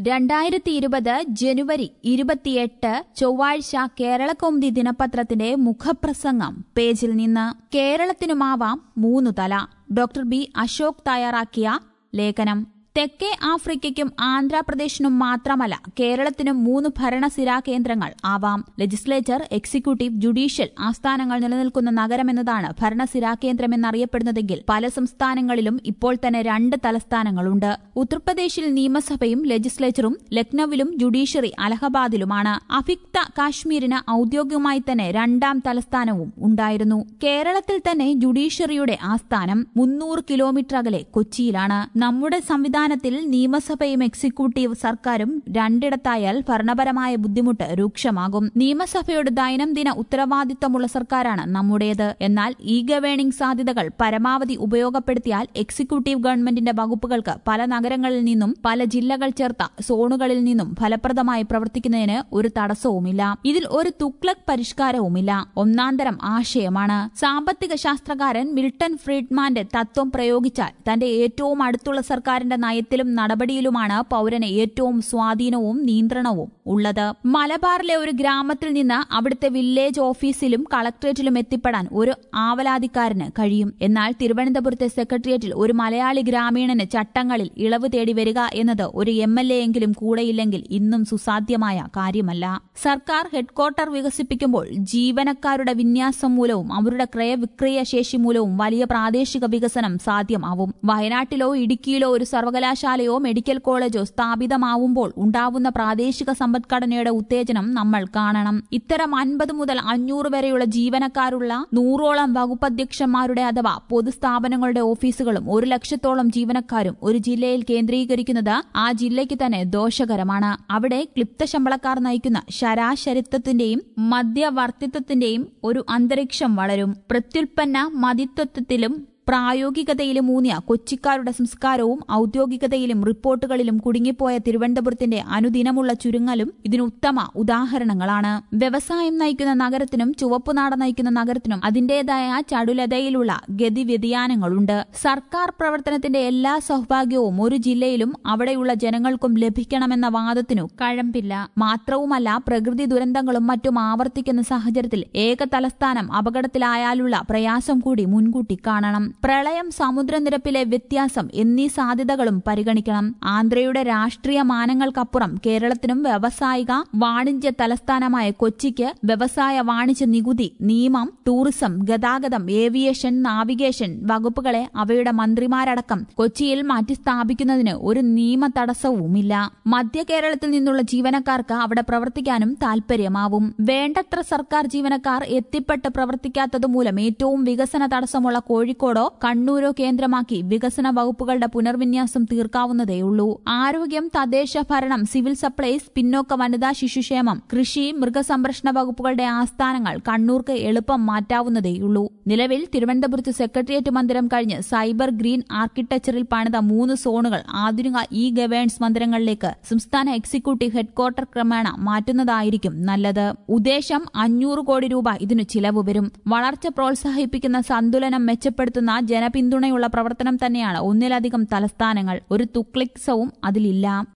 രണ്ടായിരത്തി ഇരുപത് ജനുവരി ഇരുപത്തിയെട്ട് ചൊവ്വാഴ്ച കേരളകൗമുദി ദിനപത്രത്തിന്റെ മുഖപ്രസംഗം പേജിൽ നിന്ന് കേരളത്തിനുമാവാം മൂന്നു തല ഡോക്ടർ ബി അശോക് തയ്യാറാക്കിയ ലേഖനം തെക്കേ ആഫ്രിക്കയ്ക്കും ആന്ധ്രാപ്രദേശിനും മാത്രമല്ല കേരളത്തിനും മൂന്ന് ഭരണസിരാ കേന്ദ്രങ്ങൾ ആവാം ലെജിസ്ലേച്ചർ എക്സിക്യൂട്ടീവ് ജുഡീഷ്യൽ ആസ്ഥാനങ്ങൾ നിലനിൽക്കുന്ന നഗരമെന്നതാണ് ഭരണസിരാ കേന്ദ്രമെന്നറിയപ്പെടുന്നതെങ്കിൽ പല സംസ്ഥാനങ്ങളിലും ഇപ്പോൾ തന്നെ രണ്ട് തലസ്ഥാനങ്ങളുണ്ട് ഉത്തർപ്രദേശിൽ നിയമസഭയും ലെജിസ്ലേച്ചറും ലക്നൌവിലും ജുഡീഷ്യറി അലഹബാദിലുമാണ് അഭിക്ത കാശ്മീരിന് ഔദ്യോഗികമായി തന്നെ രണ്ടാം തലസ്ഥാനവും ഉണ്ടായിരുന്നു കേരളത്തിൽ തന്നെ ജുഡീഷ്യറിയുടെ ആസ്ഥാനം മുന്നൂറ് കിലോമീറ്റർ അകലെ കൊച്ചിയിലാണ് നമ്മുടെ സംവിധാനത്തിൽ നിയമസഭയും എക്സിക്യൂട്ടീവ് സർക്കാരും രണ്ടിടത്തായാൽ ഭരണപരമായ ബുദ്ധിമുട്ട് രൂക്ഷമാകും നിയമസഭയുടെ ദൈനംദിന ഉത്തരവാദിത്തമുള്ള സർക്കാരാണ് നമ്മുടേത് എന്നാൽ ഈ ഗവേണിംഗ് സാധ്യതകൾ പരമാവധി ഉപയോഗപ്പെടുത്തിയാൽ എക്സിക്യൂട്ടീവ് ഗവൺമെന്റിന്റെ വകുപ്പുകൾക്ക് പല നഗരങ്ങളിൽ നിന്നും പല ജില്ലകൾ ചേർത്ത സോണുകളിൽ നിന്നും ഫലപ്രദമായി പ്രവർത്തിക്കുന്നതിന് ഒരു തടസ്സവുമില്ല ഇതിൽ ഒരു തുക്ലക് പരിഷ്കാരവുമില്ല ഒന്നാന്തരം ആശയമാണ് സാമ്പത്തിക ശാസ്ത്രകാരൻ മിൽട്ടൺ ഫ്രീഡ്മാന്റെ തത്വം പ്രയോഗിച്ചാൽ തന്റെ ഏറ്റവും അടുത്തുള്ള സർക്കാരിന്റെ നയത്തിലും നടപടിയിലുമാണ് പൌരന് ഏറ്റവും സ്വാധീനവും നിയന്ത്രണവും ഉള്ളത് മലബാറിലെ ഒരു ഗ്രാമത്തിൽ നിന്ന് അവിടുത്തെ വില്ലേജ് ഓഫീസിലും കളക്ടറേറ്റിലും എത്തിപ്പെടാൻ ഒരു ആവലാതിക്കാരന് കഴിയും എന്നാൽ തിരുവനന്തപുരത്തെ സെക്രട്ടേറിയറ്റിൽ ഒരു മലയാളി ഗ്രാമീണന് ചട്ടങ്ങളിൽ ഇളവ് തേടി വരിക എന്നത് ഒരു എം എൽ എ എങ്കിലും കൂടെയില്ലെങ്കിൽ ഇന്നും സുസാധ്യമായ കാര്യമല്ല സർക്കാർ ഹെഡ്ക്വാർട്ടർ വികസിപ്പിക്കുമ്പോൾ ജീവനക്കാരുടെ വിന്യാസം മൂലവും അവരുടെ ക്രയവിക്രയ ശേഷി മൂലവും വലിയ പ്രാദേശിക വികസനം സാധ്യമാവും വയനാട്ടിലോ ഇടുക്കിയിലോ ഒരു സർവകലാശാലയോ മെഡിക്കൽ കോളേജോ സ്ഥാപിതമാവുമ്പോൾ ഉണ്ടാവുന്ന പ്രാദേശിക സമ്പദ്ഘടനയുടെ ഉത്തേജനം നമ്മൾ കാണണം ഇത്തരം അൻപത് മുതൽ അഞ്ഞൂറ് വരെയുള്ള ജീവനക്കാരുള്ള നൂറോളം വകുപ്പധ്യക്ഷന്മാരുടെ അഥവാ പൊതുസ്ഥാപനങ്ങളുടെ ഓഫീസുകളും ഒരു ലക്ഷത്തോളം ജീവനക്കാരും ഒരു ജില്ലയിൽ കേന്ദ്രീകരിക്കുന്നത് ആ ജില്ലയ്ക്ക് തന്നെ ദോഷകരമാണ് അവിടെ ക്ലിപ്ത ശമ്പളക്കാർ നയിക്കുന്ന ശരാശരിത്വത്തിന്റെയും മധ്യവർത്തിത്വത്തിന്റെയും ഒരു അന്തരീക്ഷം വളരും പ്രത്യുൽപ്പന്ന മതിത്വത്തിലും പ്രായോഗികതയിലും ഊന്നിയ കൊച്ചിക്കാരുടെ സംസ്കാരവും ഔദ്യോഗികതയിലും റിപ്പോർട്ടുകളിലും കുടുങ്ങിപ്പോയ തിരുവനന്തപുരത്തിന്റെ അനുദിനമുള്ള ചുരുങ്ങലും ഇതിന് ഉത്തമ ഉദാഹരണങ്ങളാണ് വ്യവസായം നയിക്കുന്ന നഗരത്തിനും ചുവപ്പുനാട നയിക്കുന്ന നഗരത്തിനും അതിന്റേതായ ചടുലതയിലുള്ള ഗതി വ്യതിയാനങ്ങളുണ്ട് സർക്കാർ പ്രവർത്തനത്തിന്റെ എല്ലാ സൗഭാഗ്യവും ഒരു ജില്ലയിലും അവിടെയുള്ള ജനങ്ങൾക്കും ലഭിക്കണമെന്ന വാദത്തിനു കഴമ്പില്ല മാത്രവുമല്ല പ്രകൃതി ദുരന്തങ്ങളും മറ്റും ആവർത്തിക്കുന്ന സാഹചര്യത്തിൽ ഏക തലസ്ഥാനം അപകടത്തിലായാലുള്ള പ്രയാസം കൂടി മുൻകൂട്ടി കാണണം പ്രളയം സമുദ്രനിരപ്പിലെ വ്യത്യാസം എന്നീ സാധ്യതകളും പരിഗണിക്കണം ആന്ധ്രയുടെ രാഷ്ട്രീയ മാനങ്ങൾക്കപ്പുറം കേരളത്തിനും വ്യാവസായിക വാണിജ്യ തലസ്ഥാനമായ കൊച്ചിക്ക് വ്യവസായ വാണിജ്യ നികുതി നിയമം ടൂറിസം ഗതാഗതം ഏവിയേഷൻ നാവിഗേഷൻ വകുപ്പുകളെ അവയുടെ മന്ത്രിമാരടക്കം കൊച്ചിയിൽ മാറ്റി സ്ഥാപിക്കുന്നതിന് ഒരു നിയമ തടസ്സവുമില്ല മധ്യ കേരളത്തിൽ നിന്നുള്ള ജീവനക്കാർക്ക് അവിടെ പ്രവർത്തിക്കാനും താൽപര്യമാവും വേണ്ടത്ര സർക്കാർ ജീവനക്കാർ എത്തിപ്പെട്ട് പ്രവർത്തിക്കാത്തതുമൂലം ഏറ്റവും വികസന തടസ്സമുള്ള കോഴിക്കോടോ കണ്ണൂരോ കേന്ദ്രമാക്കി വികസന വകുപ്പുകളുടെ പുനർവിന്യാസം തീർക്കാവുന്നതേയുള്ളൂ ആരോഗ്യം തദ്ദേശ ഭരണം സിവിൽ സപ്ലൈസ് പിന്നോക്ക വനിതാ ശിശുക്ഷേമം കൃഷി മൃഗസംരക്ഷണ വകുപ്പുകളുടെ ആസ്ഥാനങ്ങൾ കണ്ണൂർക്ക് എളുപ്പം മാറ്റാവുന്നതേയുള്ളൂ നിലവിൽ തിരുവനന്തപുരത്ത് സെക്രട്ടേറിയറ്റ് മന്ദിരം കഴിഞ്ഞ് സൈബർ ഗ്രീൻ ആർക്കിടെക്ചറിൽ പണിത മൂന്ന് സോണുകൾ ആധുനിക ഇ ഗവേൺസ് മന്ദിരങ്ങളിലേക്ക് സംസ്ഥാന എക്സിക്യൂട്ടീവ് ഹെഡ്ക്വാർട്ടർ ക്രമേണ മാറ്റുന്നതായിരിക്കും നല്ലത് ഉദ്ദേശം അഞ്ഞൂറ് കോടി രൂപ ഇതിനു ചിലവ് വരും വളർച്ച പ്രോത്സാഹിപ്പിക്കുന്ന സന്തുലനം മെച്ചപ്പെടുത്തുന്ന ജനപിന്തുണയുള്ള പ്രവർത്തനം തന്നെയാണ് ഒന്നിലധികം തലസ്ഥാനങ്ങൾ ഒരു തുക്ലിക്സവും അതിലില്ല